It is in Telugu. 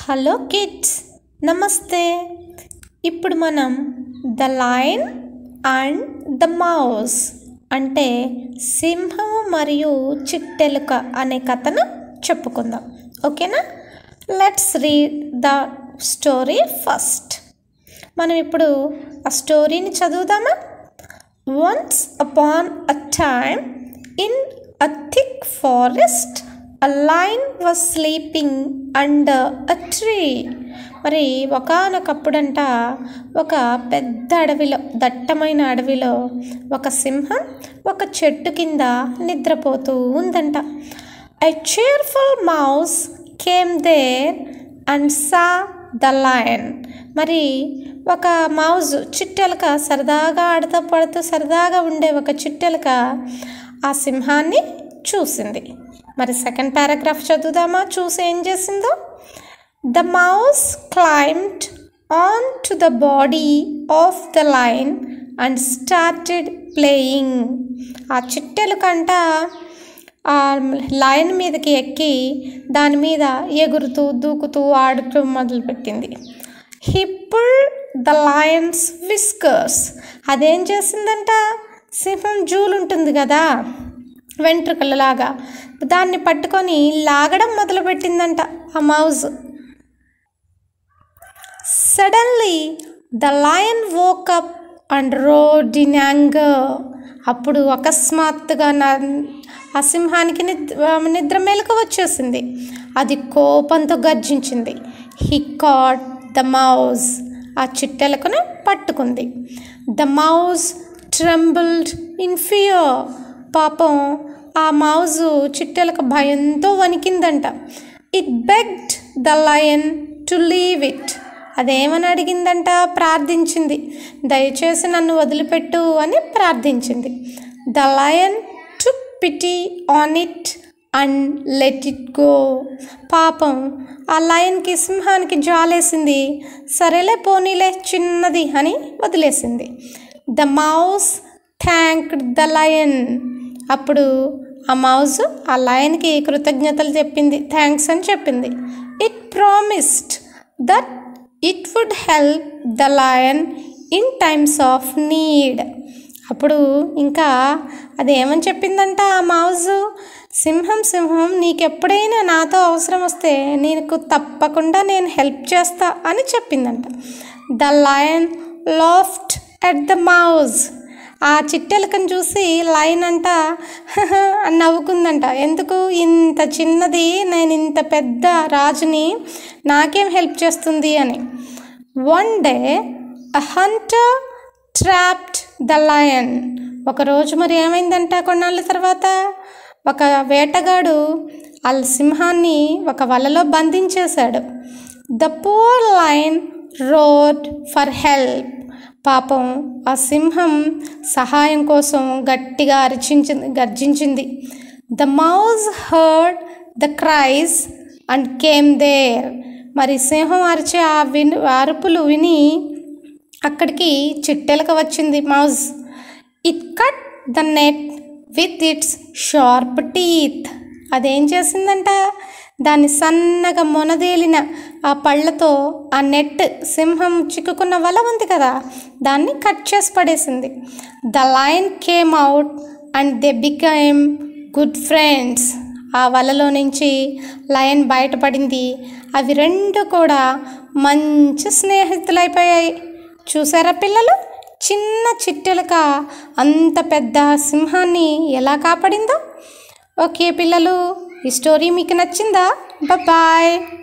హలో కిడ్స్ నమస్తే ఇప్పుడు మనం the lion and the mouse అంటే సింహం మరియు చిట్టెలుక అనే కథను చెప్పుకుందాం ఓకేనా let's read the story first మనం ఇప్పుడు ఆ స్టోరీని చదువుదామా once upon a time in a thick forest a lion was sleeping under a tree మరి ఒకనొకప్పుడంట ఒక పెద్ద అడవిలో దట్టమైన అడవిలో ఒక సింహం ఒక చెట్టు కింద నిద్రపోతూ ఉందంట a cheerful mouse came there and saw the lion మరి ఒక మౌజ్ చిట్టెలక సరదాగా ఆడుతూ పడుతూ సరదాగా ఉండే ఒక చిట్టెలక ఆ సింహాన్ని చూసింది మరి సెకండ్ పారాగ్రాఫ్ చదువుదామా చూసి ఏం చేసిందో the mouse climbed on to the body of the lion and started playing ఆ చిట్టెలకంట ఆ లైన్ మీదకి ఎక్కి దాని మీద ఎగురుతూ దూకుతూ ఆడుతూ మొదలుపెట్టింది హిప్పుల్ ద లయన్స్ విస్కర్స్ అదేం చేసిందంట సింహం జూలు ఉంటుంది కదా వెంట్రుకలలాగా దాన్ని పట్టుకొని లాగడం మొదలుపెట్టిందంట ఆ mouse suddenly the lion woke up and roared in anger అప్పుడు అకస్మాత్తుగా నా ఆ సింహానికి నిద్ర నిద్ర మెలకు వచ్చేసింది అది కోపంతో గర్జించింది హీ కాట్ ద మౌజ్ ఆ చిట్టెలకును పట్టుకుంది the mouse trembled in fear పాపం ఆ మౌజు చిట్టెలకు భయంతో వణికిందంట it begged the lion to leave it అదేమని అడిగిందంట ప్రార్థించింది దయచేసి నన్ను వదిలిపెట్టు అని ప్రార్థించింది the lion took pity on it and let it go పాపం ఆ లయన్కి సింహానికి జాలేసింది సరేలే పోనీలే చిన్నది అని వదిలేసింది the mouse thanked the lion అప్పుడు ఆ మౌజ్ ఆ లయన్కి కృతజ్ఞతలు చెప్పింది థ్యాంక్స్ అని చెప్పింది it promised that it would help the lion in times of need అప్పుడు ఇంకా అది ఏమని చెప్పిందంట ఆ మౌజు సింహం సింహం నీకెప్పుడైనా నాతో అవసరం వస్తే నీకు తప్పకుండా నేను హెల్ప్ చేస్తా అని చెప్పిందంట the lion laughed at the mouse ఆ చిట్టెలకని చూసి లైన్ అంట అని నవ్వుకుందంట ఎందుకు ఇంత చిన్నది నేను ఇంత పెద్ద రాజుని నాకేం హెల్ప్ చేస్తుంది అని one day a hunter trapped the lion ఒకరోజు మరి ఏమైందంట కొన్నాళ్ళ తర్వాత ఒక వేటగాడు ఆ సింహాన్ని ఒక వలలో బంధించేశాడు the poor lion roared for help పాపం ఆ సింహం సహాయం కోసం గట్టిగా అరిచించింది గర్జించింది the mouse heard the cries and came there మరి సింహం అరిచే ఆ విను అరుపులు విని అక్కడికి చిట్టెలక వచ్చింది mouse it cut the net with its sharp teeth అదేం చేసిందంట దాన్ని సన్నగా మొనదేలిన ఆ పళ్ళతో ఆ నెట్ సింహం చిక్కుకున్న వల ఉంది కదా దాన్ని కట్ చేసి పడేసింది the lion came out and they become good friends ఆ వలలో నుంచి లయన్ బయటపడింది అవి రెండు కూడా మంచి స్నేహితులైపోయాయి చూసారా పిల్లలు చిన్న చిట్టెలక అంత పెద్ద సింహాన్ని ఎలా కాపాడిందో ఓకే పిల్లలు ఈ స్టోరీ మీకు నచ్చిందా బాయ్